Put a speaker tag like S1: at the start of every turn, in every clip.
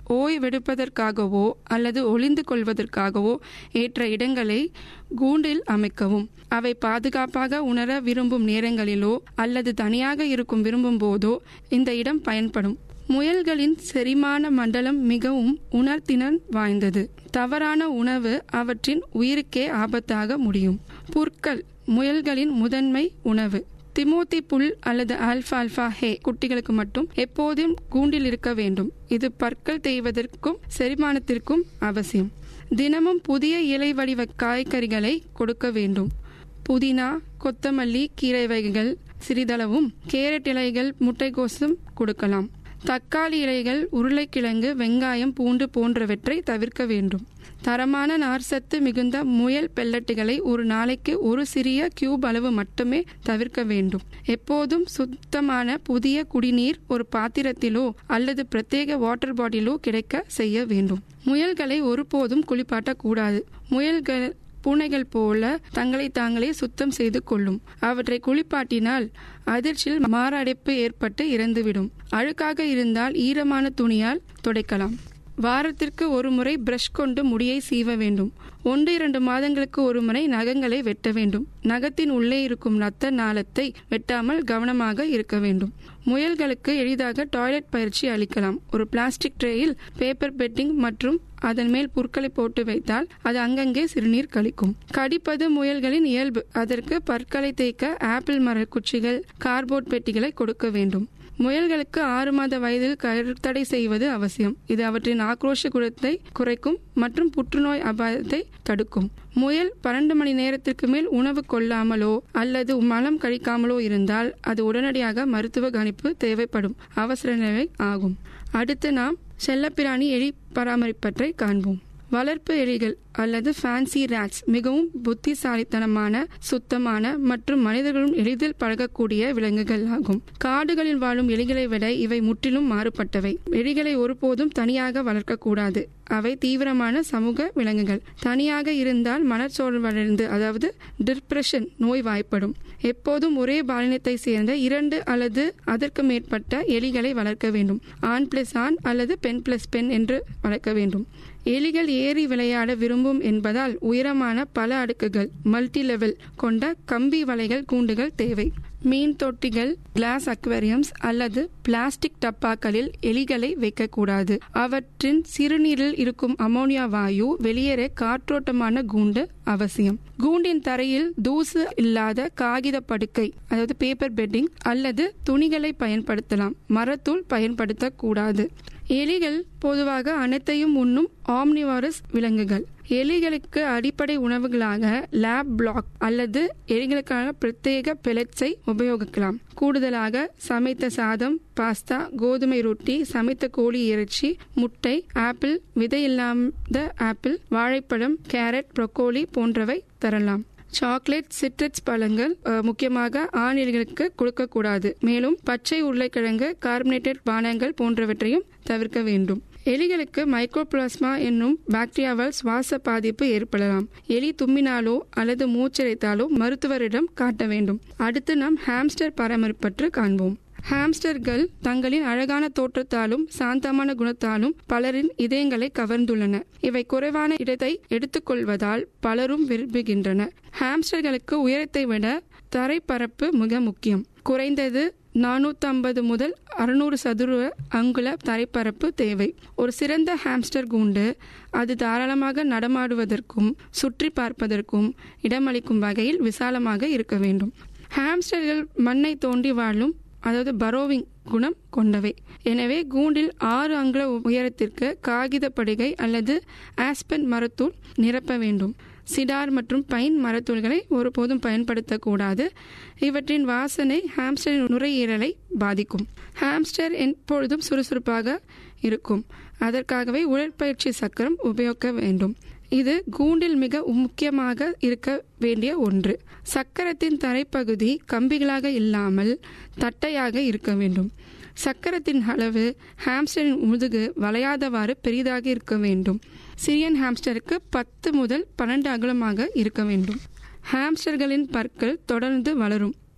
S1: ஓய்வெடுப்பதற்காகவோ அல்லது ஒளிந்து கொள்வதற்காகவோ ஏற்ற இடங்களை கூண்டில் அமைக்கவும் அவை பாதுகாப்பாக உணர விரும்பும் நேரங்களிலோ அல்லது தனியாக இருக்கும் விரும்பும் போதோ இந்த இடம் பயன்படும் முயல்களின் செரிமான மண்டலம் மிகவும் உணர்திறன் வாய்ந்தது தவறான உணவு அவற்றின் உயிருக்கே ஆபத்தாக முடியும் புற்கள் முயல்களின் முதன்மை உணவு திமோத்தி புல் அல்லது ஆல்ஃபால்ஃபா ஹே குட்டிகளுக்கு மட்டும் எப்போதும் கூண்டில் இருக்க வேண்டும் இது பற்கள் தேய்வதற்கும் செரிமானத்திற்கும் அவசியம் தினமும் புதிய இலை வடிவ காய்கறிகளை கொடுக்க வேண்டும் புதினா கொத்தமல்லி கீரை வகைகள் சிறிதளவும் கேரட் இலைகள் முட்டைகோசும் கொடுக்கலாம் தக்காளி இலைகள் உருளைக்கிழங்கு வெங்காயம் பூண்டு போன்றவற்றை தவிர்க்க வேண்டும் தரமான நார்சத்து மிகுந்த முயல் பெல்லட்டுகளை ஒரு நாளைக்கு ஒரு சிறிய கியூப் அளவு மட்டுமே தவிர்க்க வேண்டும் எப்போதும் சுத்தமான புதிய குடிநீர் ஒரு பாத்திரத்திலோ அல்லது பிரத்யேக வாட்டர் பாட்டிலோ கிடைக்க செய்ய வேண்டும் முயல்களை ஒருபோதும் குளிப்பாட்டக்கூடாது முயல்கள் பூனைகள் போல தங்களை தாங்களே சுத்தம் செய்து கொள்ளும் அவற்றை குளிப்பாட்டினால் அதிர்ச்சியில் மாரடைப்பு ஏற்பட்டு இறந்துவிடும் அழுக்காக இருந்தால் ஈரமான துணியால் துடைக்கலாம் வாரத்திற்கு ஒரு முறை பிரஷ் கொண்டு முடியை சீவ வேண்டும் ஒன்று இரண்டு மாதங்களுக்கு ஒரு முறை நகங்களை வெட்ட வேண்டும் நகத்தின் உள்ளே இருக்கும் நத்த நாளத்தை வெட்டாமல் கவனமாக இருக்க வேண்டும் முயல்களுக்கு எளிதாக டாய்லெட் பயிற்சி அளிக்கலாம் ஒரு பிளாஸ்டிக் ட்ரேயில் பேப்பர் பெட்டிங் மற்றும் அதன் மேல் புற்களை போட்டு வைத்தால் அது அங்கங்கே சிறுநீர் கழிக்கும் கடிப்பது முயல்களின் இயல்பு அதற்கு பற்களை தேய்க்க ஆப்பிள் மர குச்சிகள் கார்போர்ட் பெட்டிகளை கொடுக்க வேண்டும் முயல்களுக்கு ஆறு மாத வயதில் கருத்தடை செய்வது அவசியம் இது அவற்றின் ஆக்ரோஷ குணத்தை குறைக்கும் மற்றும் புற்றுநோய் அபாயத்தை தடுக்கும் முயல் பன்னெண்டு மணி நேரத்திற்கு மேல் உணவு கொள்ளாமலோ அல்லது மலம் கழிக்காமலோ இருந்தால் அது உடனடியாக மருத்துவ கணிப்பு தேவைப்படும் அவசர நிலை ஆகும் அடுத்து நாம் செல்லப்பிராணி எலி பராமரிப்பற்றை காண்போம் வளர்ப்பு எலிகள் அல்லது ஃபேன்சி ரேட்ஸ் மிகவும் புத்திசாலித்தனமான சுத்தமான மற்றும் மனிதர்களும் எளிதில் பழகக்கூடிய விலங்குகள் ஆகும் காடுகளில் வாழும் எலிகளை விட இவை முற்றிலும் மாறுபட்டவை எலிகளை ஒருபோதும் தனியாக வளர்க்கக்கூடாது அவை தீவிரமான சமூக விலங்குகள் தனியாக இருந்தால் மனச்சோர்வடைந்து அதாவது டிப்ரெஷன் நோய் வாய்ப்படும் எப்போதும் ஒரே பாலினத்தை சேர்ந்த இரண்டு அல்லது அதற்கு மேற்பட்ட எலிகளை வளர்க்க வேண்டும் ஆண் பிளஸ் ஆண் அல்லது பெண் பிளஸ் பெண் என்று வளர்க்க வேண்டும் எலிகள் ஏறி விளையாட விரும்பும் என்பதால் உயரமான பல அடுக்குகள் மல்டி லெவல் கொண்ட கம்பி வலைகள் கூண்டுகள் தேவை மீன் தொட்டிகள் கிளாஸ் அக்வேரியம்ஸ் அல்லது பிளாஸ்டிக் டப்பாக்களில் எலிகளை வைக்கக்கூடாது அவற்றின் சிறுநீரில் இருக்கும் அமோனியா வாயு வெளியேற காற்றோட்டமான கூண்டு அவசியம் கூண்டின் தரையில் தூசு இல்லாத காகித படுக்கை அதாவது பேப்பர் பெட்டிங் அல்லது துணிகளை பயன்படுத்தலாம் மரத்தூள் பயன்படுத்தக்கூடாது எலிகள் பொதுவாக அனைத்தையும் உண்ணும் ஆம்னிவாரஸ் விலங்குகள் எலிகளுக்கு அடிப்படை உணவுகளாக லேப் பிளாக் அல்லது எலிகளுக்கான பிரத்யேக பெலட்ஸை உபயோகிக்கலாம் கூடுதலாக சமைத்த சாதம் பாஸ்தா கோதுமை ரொட்டி சமைத்த கோழி இறைச்சி முட்டை ஆப்பிள் விதை இல்லாத ஆப்பிள் வாழைப்பழம் கேரட் ப்ரொக்கோலி போன்றவை தரலாம் சாக்லேட் சிட்ரஸ் பழங்கள் முக்கியமாக ஆண் எலிகளுக்கு கொடுக்கக்கூடாது மேலும் பச்சை உருளைக்கிழங்கு கார்பனேட்டட் பானங்கள் போன்றவற்றையும் தவிர்க்க வேண்டும் எலிகளுக்கு மைக்ரோபிளாஸ்மா என்னும் பாக்டீரியாவால் சுவாச பாதிப்பு ஏற்படலாம் எலி தும்மினாலோ அல்லது மூச்சரைத்தாலோ மருத்துவரிடம் காட்ட வேண்டும் அடுத்து நாம் ஹாம்ஸ்டர் பராமரிப்பற்று காண்போம் ஹாம்ஸ்டர்கள் தங்களின் அழகான தோற்றத்தாலும் சாந்தமான குணத்தாலும் பலரின் இதயங்களை கவர்ந்துள்ளன இவை குறைவான இடத்தை எடுத்துக்கொள்வதால் பலரும் விரும்புகின்றன ஹாம்ஸ்டர்களுக்கு உயரத்தை விட தரைப்பரப்பு மிக முக்கியம் குறைந்தது நானூற்றி ஐம்பது முதல் அறுநூறு சதுர அங்குல தரைப்பரப்பு தேவை ஒரு சிறந்த ஹாம்ஸ்டர் கூண்டு அது தாராளமாக நடமாடுவதற்கும் சுற்றி பார்ப்பதற்கும் இடமளிக்கும் வகையில் விசாலமாக இருக்க வேண்டும் ஹாம்ஸ்டர்கள் மண்ணை தோண்டி வாழும் அதாவது பரோவிங் குணம் கொண்டவை எனவே கூண்டில் ஆறு அங்குல உயரத்திற்கு காகித படுகை அல்லது ஆஸ்பென் மரத்தூள் நிரப்ப வேண்டும் சிடார் மற்றும் பைன் மரத்தூள்களை ஒருபோதும் பயன்படுத்தக்கூடாது இவற்றின் வாசனை ஹாம்ஸ்டரின் நுரையீரலை பாதிக்கும் ஹாம்ஸ்டர் எப்பொழுதும் சுறுசுறுப்பாக இருக்கும் அதற்காகவே உடற்பயிற்சி சக்கரம் உபயோகிக்க வேண்டும் இது கூண்டில் மிக முக்கியமாக இருக்க வேண்டிய ஒன்று சக்கரத்தின் தரைப்பகுதி கம்பிகளாக இல்லாமல் தட்டையாக இருக்க வேண்டும் சக்கரத்தின் அளவு ஹாம்ஸ்டரின் முதுகு வளையாதவாறு பெரிதாக இருக்க வேண்டும் சிரியன் ஹாம்ஸ்டருக்கு பத்து முதல் பன்னெண்டு அகலமாக இருக்க வேண்டும் ஹாம்ஸ்டர்களின் பற்கள் தொடர்ந்து வளரும்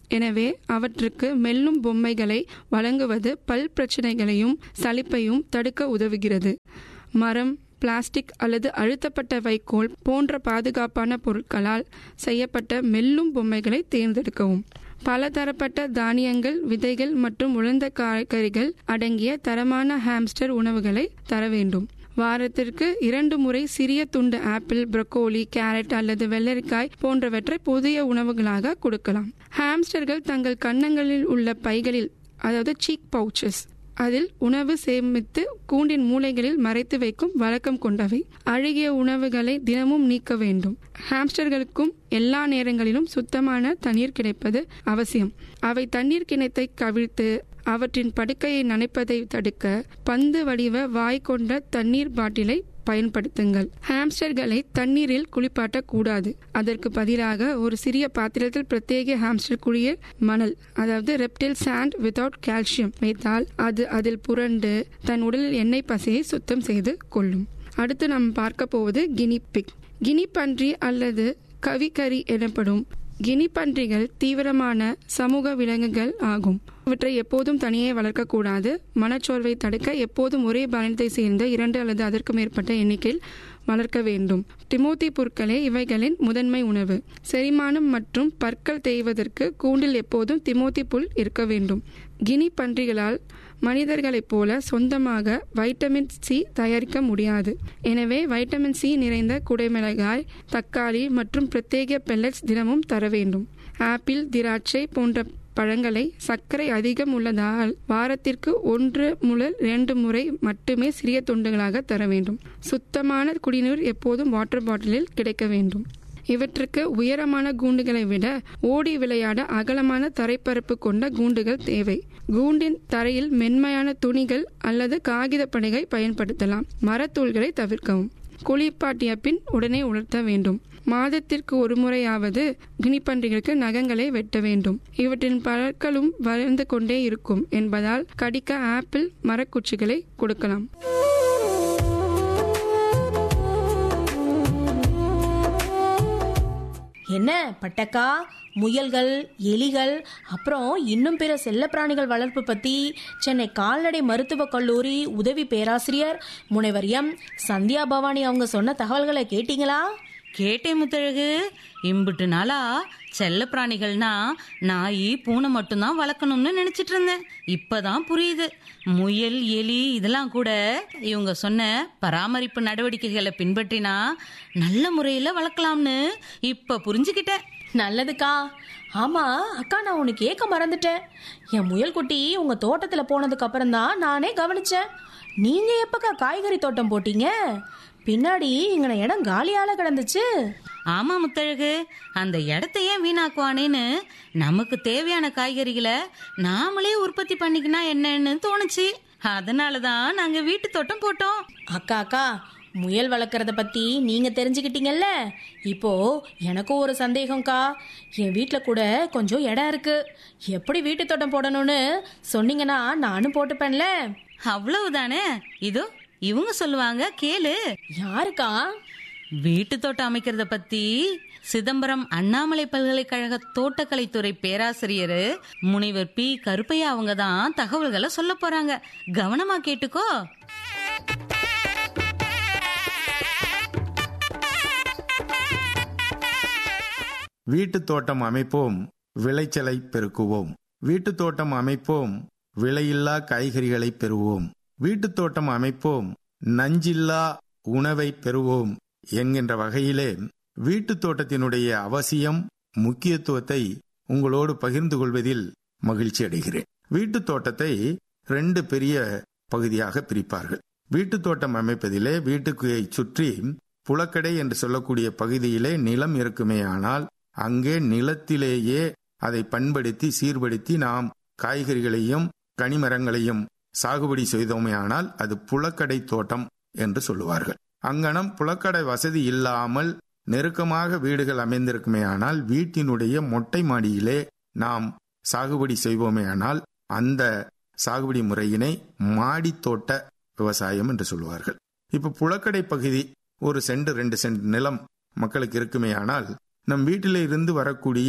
S1: எனவே அவற்றுக்கு மெல்லும் பொம்மைகளை வழங்குவது பல் பிரச்சனைகளையும் சலிப்பையும் தடுக்க உதவுகிறது மரம் பிளாஸ்டிக் அல்லது அழுத்தப்பட்ட வைக்கோல் போன்ற பாதுகாப்பான பொருட்களால் செய்யப்பட்ட மெல்லும் பொம்மைகளை தேர்ந்தெடுக்கவும் பலதரப்பட்ட தானியங்கள் விதைகள் மற்றும் உலர்ந்த காய்கறிகள் அடங்கிய தரமான ஹாம்ஸ்டர் உணவுகளை தர வேண்டும் வாரத்திற்கு இரண்டு முறை சிறிய துண்டு ஆப்பிள் ப்ரொக்கோலி கேரட் அல்லது வெள்ளரிக்காய் போன்றவற்றை புதிய உணவுகளாக கொடுக்கலாம் ஹாம்ஸ்டர்கள் தங்கள் கன்னங்களில் உள்ள பைகளில் அதாவது சீக் பவுச்சஸ் அதில் உணவு சேமித்து கூண்டின் மூலைகளில் மறைத்து வைக்கும் வழக்கம் கொண்டவை அழுகிய உணவுகளை தினமும் நீக்க வேண்டும் ஹாம்ஸ்டர்களுக்கும் எல்லா நேரங்களிலும் சுத்தமான தண்ணீர் கிடைப்பது அவசியம் அவை தண்ணீர் கிணத்தை கவிழ்த்து அவற்றின் படுக்கையை நனைப்பதை தடுக்க பந்து வடிவ வாய் கொண்ட தண்ணீர் பாட்டிலை பயன்படுத்துங்கள் ஹாம்ஸ்டர்களை தண்ணீரில் குளிப்பாட்டக்கூடாது அதற்கு பதிலாக ஒரு சிறிய பாத்திரத்தில் பிரத்யேக ஹாம்ஸ்டர் குளியல் மணல் அதாவது ரெப்டில் சாண்ட் வித்தவுட் கால்சியம் வைத்தால் அது அதில் புரண்டு தன் உடலில் எண்ணெய் பசையை சுத்தம் செய்து கொள்ளும் அடுத்து நாம் பார்க்க போவது கினிபிக் கினிப்பன்றி அல்லது கவிக்கரி எனப்படும் கினிப்பன்றிகள் தீவிரமான சமூக விலங்குகள் ஆகும் இவற்றை எப்போதும் தனியே வளர்க்கக்கூடாது மனச்சோர்வை தடுக்க எப்போதும் ஒரே பாலனத்தை சேர்ந்த இரண்டு அல்லது அதற்கு மேற்பட்ட எண்ணிக்கையில் வளர்க்க வேண்டும் டிமோத்தி புற்களே இவைகளின் முதன்மை உணவு செரிமானம் மற்றும் பற்கள் தேய்வதற்கு கூண்டில் எப்போதும் திமோத்தி புல் இருக்க வேண்டும் கினி பன்றிகளால் மனிதர்களைப் போல சொந்தமாக வைட்டமின் சி தயாரிக்க முடியாது எனவே வைட்டமின் சி நிறைந்த குடைமிளகாய் தக்காளி மற்றும் பிரத்யேக பெல்லட்ஸ் தினமும் தர வேண்டும் ஆப்பிள் திராட்சை போன்ற பழங்களை சர்க்கரை அதிகம் உள்ளதால் வாரத்திற்கு ஒன்று முதல் இரண்டு முறை மட்டுமே சிறிய துண்டுகளாக தர வேண்டும் சுத்தமான குடிநீர் எப்போதும் வாட்டர் பாட்டிலில் கிடைக்க வேண்டும் இவற்றுக்கு உயரமான கூண்டுகளை விட ஓடி விளையாட அகலமான தரைப்பரப்பு கொண்ட கூண்டுகள் தேவை கூண்டின் தரையில் மென்மையான துணிகள் அல்லது காகித படைகை பயன்படுத்தலாம் மரத்தூள்களை தவிர்க்கவும் குளிப்பாட்டிய பின் உடனே உலர்த்த வேண்டும் மாதத்திற்கு ஒரு முறையாவது கினிப்பன்றிகளுக்கு நகங்களை வெட்ட வேண்டும் இவற்றின் பழக்களும் வளர்ந்து கொண்டே இருக்கும் என்பதால் கடிக்க ஆப்பிள் மரக்குச்சிகளை கொடுக்கலாம்
S2: என்ன பட்டக்கா முயல்கள் எலிகள் அப்புறம் இன்னும் பிற செல்லப்பிராணிகள் வளர்ப்பு பத்தி சென்னை கால்நடை மருத்துவக் கல்லூரி உதவி பேராசிரியர் முனைவர் எம் சந்தியா பவானி அவங்க சொன்ன தகவல்களை கேட்டீங்களா
S3: கேட்டேன் முத்தழகு இம்புட்டு நாளா செல்ல பிராணிகள்னா நாய் பூனை மட்டும்தான் வளர்க்கணும்னு நினைச்சிட்டு இருந்தேன் இப்பதான் புரியுது முயல் எலி இதெல்லாம் கூட இவங்க சொன்ன பராமரிப்பு நடவடிக்கைகளை பின்பற்றினா நல்ல முறையில வளர்க்கலாம்னு இப்ப புரிஞ்சுக்கிட்டேன்
S2: நல்லதுக்கா ஆமா அக்கா நான் உனக்கு கேட்க மறந்துட்டேன் என் முயல் குட்டி உங்க தோட்டத்துல போனதுக்கு அப்புறம் தான் நானே கவனிச்சேன் நீங்க எப்பக்கா காய்கறி தோட்டம் போட்டீங்க பின்னாடி இங்கன இடம் காலியால கிடந்துச்சு
S3: ஆமா முத்தழகு அந்த இடத்த ஏன் வீணாக்குவானேன்னு நமக்கு தேவையான காய்கறிகளை நாமளே உற்பத்தி பண்ணிக்கினா என்னன்னு தோணுச்சு அதனாலதான் நாங்க வீட்டு தோட்டம் போட்டோம்
S2: அக்கா அக்கா முயல் வளர்க்குறத பத்தி நீங்க தெரிஞ்சுக்கிட்டீங்கல்ல இப்போ எனக்கும் ஒரு சந்தேகம்க்கா என் வீட்டில் கூட கொஞ்சம் இடம் இருக்கு எப்படி வீட்டு தோட்டம் போடணும்னு சொன்னீங்கன்னா நானும் போட்டுப்பேன்ல
S3: அவ்வளவுதானே இதோ இவங்க சொல்லுவாங்க கேளு
S2: யாருக்கா
S3: வீட்டு தோட்டம் அமைக்கிறத பத்தி சிதம்பரம் அண்ணாமலை பல்கலைக்கழக தோட்டக்கலைத்துறை பேராசிரியர் முனைவர் பி கருப்பையா அவங்க தான் தகவல்களை சொல்ல போறாங்க கவனமா கேட்டுக்கோ
S4: வீட்டுத் தோட்டம் அமைப்போம் விளைச்சலை பெருக்குவோம் வீட்டுத் தோட்டம் அமைப்போம் விலையில்லா காய்கறிகளை பெறுவோம் வீட்டுத் தோட்டம் அமைப்போம் நஞ்சில்லா உணவை பெறுவோம் என்கின்ற வகையிலே வீட்டுத் தோட்டத்தினுடைய அவசியம் முக்கியத்துவத்தை உங்களோடு பகிர்ந்து கொள்வதில் மகிழ்ச்சி அடைகிறேன் வீட்டுத் தோட்டத்தை ரெண்டு பெரிய பகுதியாக பிரிப்பார்கள் வீட்டுத் தோட்டம் அமைப்பதிலே வீட்டுக்கு சுற்றி புலக்கடை என்று சொல்லக்கூடிய பகுதியிலே நிலம் இருக்குமேயானால் அங்கே நிலத்திலேயே அதை பண்படுத்தி சீர்படுத்தி நாம் காய்கறிகளையும் கனிமரங்களையும் சாகுபடி செய்தோமேயானால் அது புலக்கடை தோட்டம் என்று சொல்லுவார்கள் அங்கனம் புலக்கடை வசதி இல்லாமல் நெருக்கமாக வீடுகள் அமைந்திருக்குமேயானால் வீட்டினுடைய மொட்டை மாடியிலே நாம் சாகுபடி செய்வோமேயானால் அந்த சாகுபடி முறையினை மாடித்தோட்ட விவசாயம் என்று சொல்லுவார்கள் இப்ப புலக்கடை பகுதி ஒரு சென்ட் ரெண்டு சென்ட் நிலம் மக்களுக்கு இருக்குமேயானால் நம் வீட்டில இருந்து வரக்கூடிய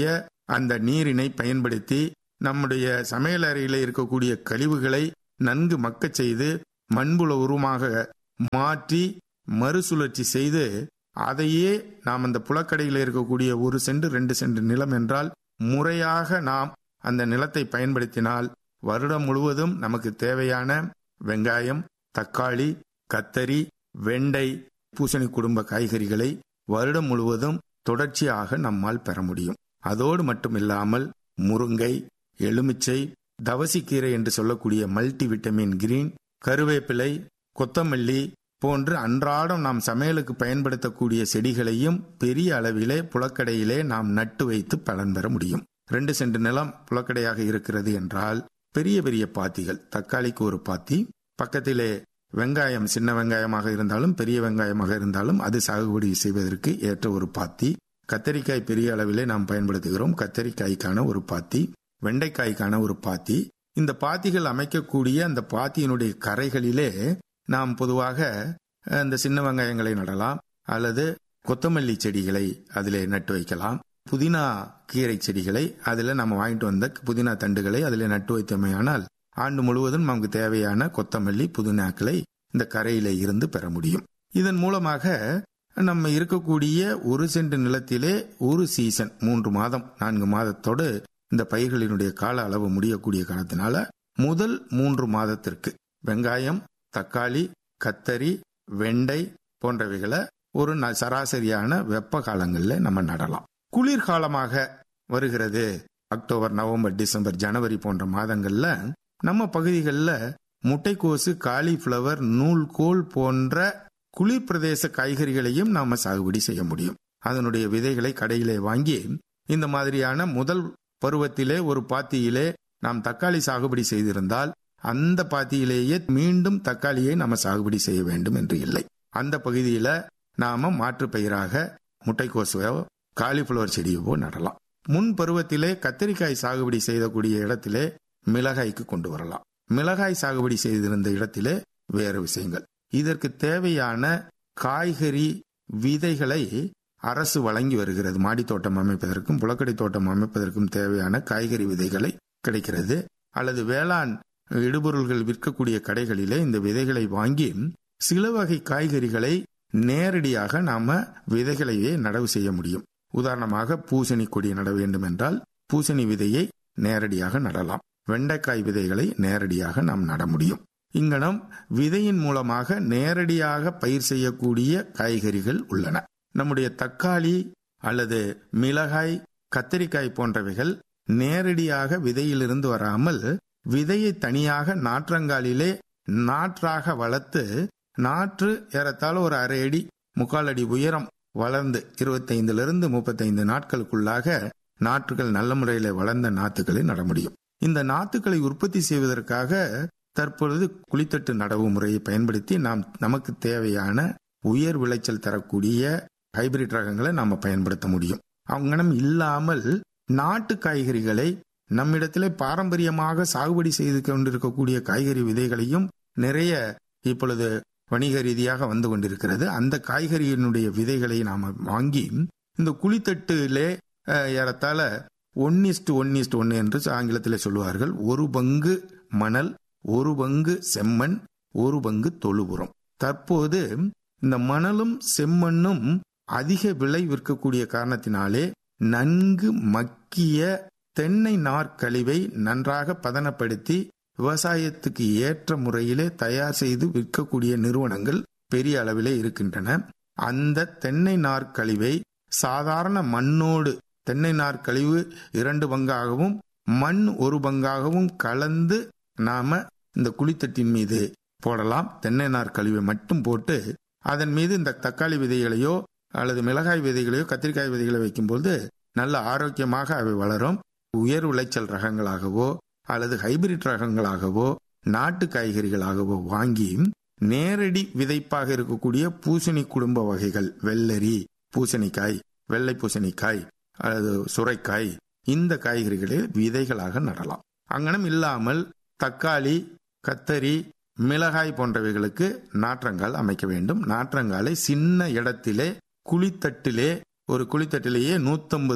S4: அந்த நீரினை பயன்படுத்தி நம்முடைய சமையல் அறையில் இருக்கக்கூடிய கழிவுகளை நன்கு மக்கச் செய்து மண்புல உருமாக மாற்றி மறுசுழற்சி செய்து அதையே நாம் அந்த புலக்கடையில் இருக்கக்கூடிய ஒரு சென்ட் ரெண்டு சென்ட் நிலம் என்றால் முறையாக நாம் அந்த நிலத்தை பயன்படுத்தினால் வருடம் முழுவதும் நமக்கு தேவையான வெங்காயம் தக்காளி கத்தரி வெண்டை பூசணி குடும்ப காய்கறிகளை வருடம் முழுவதும் தொடர்ச்சியாக நம்மால் பெற முடியும் அதோடு மட்டுமில்லாமல் முருங்கை எலுமிச்சை தவசிக்கீரை என்று சொல்லக்கூடிய மல்டி விட்டமின் கிரீன் கருவேப்பிலை கொத்தமல்லி போன்று அன்றாடம் நாம் சமையலுக்கு பயன்படுத்தக்கூடிய செடிகளையும் பெரிய அளவிலே புலக்கடையிலே நாம் நட்டு வைத்து பலன் பெற முடியும் ரெண்டு சென்ட் நிலம் புலக்கடையாக இருக்கிறது என்றால் பெரிய பெரிய பாத்திகள் தக்காளிக்கு ஒரு பாத்தி பக்கத்திலே வெங்காயம் சின்ன வெங்காயமாக இருந்தாலும் பெரிய வெங்காயமாக இருந்தாலும் அது சாகுபடி செய்வதற்கு ஏற்ற ஒரு பாத்தி கத்தரிக்காய் பெரிய அளவிலே நாம் பயன்படுத்துகிறோம் கத்தரிக்காய்க்கான ஒரு பாத்தி வெண்டைக்காய்க்கான ஒரு பாத்தி இந்த பாத்திகள் அமைக்கக்கூடிய அந்த பாத்தியினுடைய கரைகளிலே நாம் பொதுவாக இந்த சின்ன வெங்காயங்களை நடலாம் அல்லது கொத்தமல்லி செடிகளை அதிலே நட்டு வைக்கலாம் புதினா கீரை செடிகளை அதில் நம்ம வாங்கிட்டு வந்த புதினா தண்டுகளை அதில் நட்டு வைத்தமையானால் ஆண்டு முழுவதும் நமக்கு தேவையான கொத்தமல்லி புதினாக்களை இந்த கரையில இருந்து பெற முடியும் இதன் மூலமாக நம்ம இருக்கக்கூடிய ஒரு சென்ட் நிலத்திலே ஒரு சீசன் மூன்று மாதம் நான்கு மாதத்தோடு இந்த பயிர்களினுடைய கால அளவு முடியக்கூடிய காலத்தினால முதல் மூன்று மாதத்திற்கு வெங்காயம் தக்காளி கத்தரி வெண்டை போன்றவைகளை ஒரு சராசரியான வெப்ப காலங்களில் நம்ம நடலாம் குளிர்காலமாக வருகிறது அக்டோபர் நவம்பர் டிசம்பர் ஜனவரி போன்ற மாதங்கள்ல நம்ம பகுதிகளில் முட்டைக்கோசு காலிஃபிளவர் நூல்கோல் போன்ற குளிர் பிரதேச காய்கறிகளையும் நாம சாகுபடி செய்ய முடியும் அதனுடைய விதைகளை கடையிலே வாங்கி இந்த மாதிரியான முதல் பருவத்திலே ஒரு பாத்தியிலே நாம் தக்காளி சாகுபடி செய்திருந்தால் அந்த பாத்தியிலேயே மீண்டும் தக்காளியை நம்ம சாகுபடி செய்ய வேண்டும் என்று இல்லை அந்த பகுதியில நாம மாற்று பயிராக முட்டைக்கோசுவோ காலிஃபிளவர் செடியவோ நடலாம் முன் பருவத்திலே கத்திரிக்காய் சாகுபடி செய்யக்கூடிய இடத்திலே மிளகாய்க்கு கொண்டு வரலாம் மிளகாய் சாகுபடி செய்திருந்த இடத்திலே வேறு விஷயங்கள் இதற்கு தேவையான காய்கறி விதைகளை அரசு வழங்கி வருகிறது மாடி தோட்டம் அமைப்பதற்கும் புலக்கடை தோட்டம் அமைப்பதற்கும் தேவையான காய்கறி விதைகளை கிடைக்கிறது அல்லது வேளாண் இடுபொருள்கள் விற்கக்கூடிய கடைகளிலே இந்த விதைகளை வாங்கி சில வகை காய்கறிகளை நேரடியாக நாம விதைகளையே நடவு செய்ய முடியும் உதாரணமாக பூசணி கொடி நட வேண்டும் என்றால் பூசணி விதையை நேரடியாக நடலாம் வெண்டைக்காய் விதைகளை நேரடியாக நாம் நட முடியும் இங்கனம் விதையின் மூலமாக நேரடியாக பயிர் செய்யக்கூடிய காய்கறிகள் உள்ளன நம்முடைய தக்காளி அல்லது மிளகாய் கத்தரிக்காய் போன்றவைகள் நேரடியாக விதையிலிருந்து வராமல் விதையை தனியாக நாற்றங்காலிலே நாற்றாக வளர்த்து நாற்று ஏறத்தாழ ஒரு அரை அடி முக்கால் அடி உயரம் வளர்ந்து இருபத்தைந்திலிருந்து முப்பத்தைந்து நாட்களுக்குள்ளாக நாற்றுகள் நல்ல முறையில் வளர்ந்த நாத்துக்களை நட முடியும் இந்த நாத்துக்களை உற்பத்தி செய்வதற்காக தற்பொழுது குளித்தட்டு நடவு முறையை பயன்படுத்தி நாம் நமக்கு தேவையான உயர் விளைச்சல் தரக்கூடிய ஹைபிரிட் ரகங்களை நாம பயன்படுத்த முடியும் அவங்கனம் இல்லாமல் நாட்டு காய்கறிகளை நம்மிடத்திலே பாரம்பரியமாக சாகுபடி செய்து கொண்டிருக்கக்கூடிய காய்கறி விதைகளையும் நிறைய இப்பொழுது வணிக ரீதியாக வந்து கொண்டிருக்கிறது அந்த காய்கறியினுடைய விதைகளை நாம வாங்கி இந்த குளித்தட்டிலே ஏறத்தாழ ஒன் இஸ்டு ஒன் இஸ்டு ஒன்னு என்று ஆங்கிலத்தில் சொல்லுவார்கள் ஒரு பங்கு மணல் ஒரு பங்கு செம்மண் ஒரு பங்கு தொழு உரம் தற்போது இந்த மணலும் செம்மண்ணும் அதிக விலை விற்கக்கூடிய காரணத்தினாலே நன்கு மக்கிய தென்னை நார்க்கழிவை நன்றாக பதனப்படுத்தி விவசாயத்துக்கு ஏற்ற முறையிலே தயார் செய்து விற்கக்கூடிய நிறுவனங்கள் பெரிய அளவிலே இருக்கின்றன அந்த தென்னை நார்க்கழிவை சாதாரண மண்ணோடு தென்னை நார்க்கழிவு இரண்டு பங்காகவும் மண் ஒரு பங்காகவும் கலந்து நாம இந்த குழித்தட்டின் மீது போடலாம் தென்னை நார் கழிவை மட்டும் போட்டு அதன் மீது இந்த தக்காளி விதைகளையோ அல்லது மிளகாய் விதைகளையோ கத்திரிக்காய் விதைகளை வைக்கும்போது நல்ல ஆரோக்கியமாக அவை வளரும் உயர் விளைச்சல் ரகங்களாகவோ அல்லது ஹைபிரிட் ரகங்களாகவோ நாட்டு காய்கறிகளாகவோ வாங்கி நேரடி விதைப்பாக இருக்கக்கூடிய பூசணி குடும்ப வகைகள் வெள்ளரி பூசணிக்காய் வெள்ளை பூசணிக்காய் அல்லது சுரைக்காய் இந்த காய்கறிகளை விதைகளாக நடலாம் அங்கனம் இல்லாமல் தக்காளி கத்தரி மிளகாய் போன்றவைகளுக்கு நாற்றங்கால் அமைக்க வேண்டும் நாற்றங்காலை சின்ன இடத்திலே குழித்தட்டிலே ஒரு குழித்தட்டிலேயே நூத்தம்பது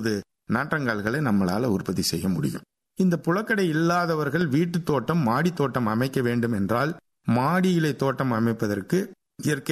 S4: நாற்றங்கால்களை நம்மளால உற்பத்தி செய்ய முடியும் இந்த புழக்கடை இல்லாதவர்கள் வீட்டு தோட்டம் மாடி தோட்டம் அமைக்க வேண்டும் என்றால் மாடியிலை தோட்டம் அமைப்பதற்கு இயற்கை